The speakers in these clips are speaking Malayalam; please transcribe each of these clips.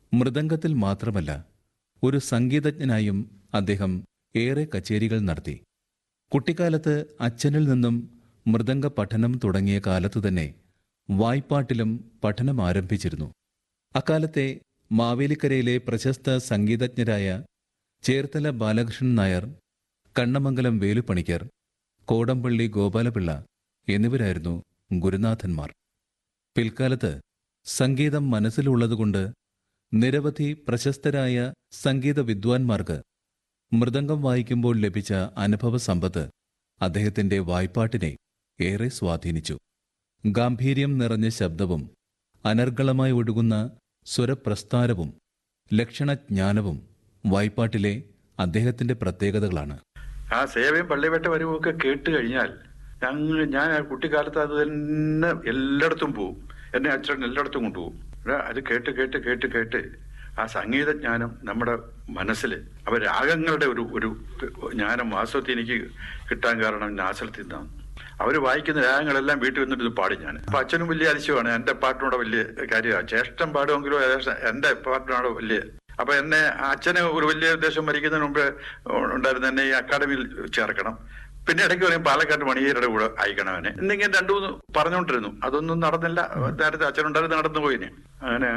മൃദംഗത്തിൽ മാത്രമല്ല ഒരു സംഗീതജ്ഞനായും അദ്ദേഹം ഏറെ കച്ചേരികൾ നടത്തി കുട്ടിക്കാലത്ത് അച്ഛനിൽ നിന്നും മൃദംഗ പഠനം തുടങ്ങിയ കാലത്തു തന്നെ വായ്പാട്ടിലും പഠനം ആരംഭിച്ചിരുന്നു അക്കാലത്തെ മാവേലിക്കരയിലെ പ്രശസ്ത സംഗീതജ്ഞരായ ചേർത്തല ബാലകൃഷ്ണൻ നായർ കണ്ണമംഗലം വേലുപണിക്കർ കോടമ്പള്ളി ഗോപാലപിള്ള എന്നിവരായിരുന്നു ഗുരുനാഥന്മാർ പിൽക്കാലത്ത് സംഗീതം മനസ്സിലുള്ളതുകൊണ്ട് നിരവധി പ്രശസ്തരായ സംഗീത വിദ്വാൻമാർക്ക് മൃദംഗം വായിക്കുമ്പോൾ ലഭിച്ച അനുഭവ സമ്പത്ത് അദ്ദേഹത്തിന്റെ വായ്പാട്ടിനെ ഏറെ സ്വാധീനിച്ചു ഗാംഭീര്യം നിറഞ്ഞ ശബ്ദവും അനർഗളമായി ഒഴുകുന്ന സ്വരപ്രസ്ഥാരവും ലക്ഷണജ്ഞാനവും വായ്പാട്ടിലെ അദ്ദേഹത്തിന്റെ പ്രത്യേകതകളാണ് ആ സേവയും പള്ളിവേട്ട വരവും ഒക്കെ കേട്ട് കഴിഞ്ഞാൽ ഞങ്ങൾ ഞാൻ ആ കുട്ടിക്കാലത്ത് അത് തന്നെ എല്ലായിടത്തും പോവും എന്നെ അച്ഛൻ എല്ലായിടത്തും കൊണ്ടുപോകും എടാ, അത് കേട്ട് കേട്ട് കേട്ട് കേട്ട് ആ സംഗീതജ്ഞാനം നമ്മുടെ മനസ്സിൽ അവ രാഗങ്ങളുടെ ഒരു ഒരു ജ്ഞാനം വാസ്തവത്തിൽ എനിക്ക് കിട്ടാൻ കാരണം നാസലത്തിൽ നിന്നാണ് അവർ വായിക്കുന്ന രാഗങ്ങളെല്ലാം വീട്ടിൽ വന്നിട്ട് ഇത് പാടി ഞാൻ അപ്പൊ അച്ഛനും വലിയ അതിശയമാണ് എന്റെ പാട്ടിനോട് വലിയ കാര്യമാണ് ജ്യേഷ്ഠൻ പാടുമെങ്കിലും ഏകദേശം എന്റെ പാട്ടിനോട് വലിയ അപ്പൊ എന്നെ അച്ഛന് ഒരു വലിയ ഉദ്ദേശം മരിക്കുന്നതിന് മുമ്പ് ഉണ്ടായിരുന്ന എന്നെ ഈ അക്കാഡമിയിൽ ചേർക്കണം പിന്നെ ഇടയ്ക്ക് പറയും പാലക്കാട് മണിയേരുടെ കൂടെ അയക്കണം അവനെ എന്നിങ്ങനെ രണ്ടു മൂന്ന് പറഞ്ഞുകൊണ്ടിരുന്നു അതൊന്നും നടന്നില്ല നേരത്തെ അച്ഛനുണ്ടായിരുന്നു നടന്നു പോയിന് അങ്ങനെ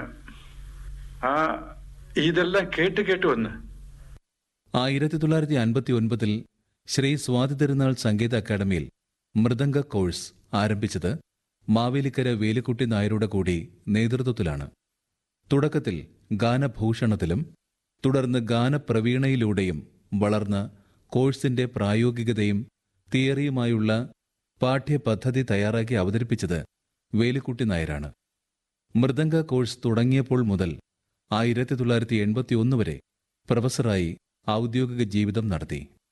ആ ഇതെല്ലാം കേട്ട് കേട്ട് വന്ന് ആയിരത്തി തൊള്ളായിരത്തി അൻപത്തി ഒൻപതിൽ ശ്രീ സ്വാതി തിരുനാൾ സംഗീത അക്കാദമിയിൽ മൃദംഗ കോഴ്സ് ആരംഭിച്ചത് മാവേലിക്കര വേലുക്കുട്ടി നായരുടെ കൂടി നേതൃത്വത്തിലാണ് തുടക്കത്തിൽ ഗാനഭൂഷണത്തിലും തുടർന്ന് ഗാനപ്രവീണയിലൂടെയും വളർന്ന കോഴ്സിന്റെ പ്രായോഗികതയും തിയറിയുമായുള്ള പാഠ്യപദ്ധതി തയ്യാറാക്കി അവതരിപ്പിച്ചത് വേലുക്കുട്ടി നായരാണ് മൃദംഗ കോഴ്സ് തുടങ്ങിയപ്പോൾ മുതൽ ആയിരത്തി തൊള്ളായിരത്തി എൺപത്തി ഒന്ന് വരെ പ്രൊഫസറായി ഔദ്യോഗിക ജീവിതം നടത്തി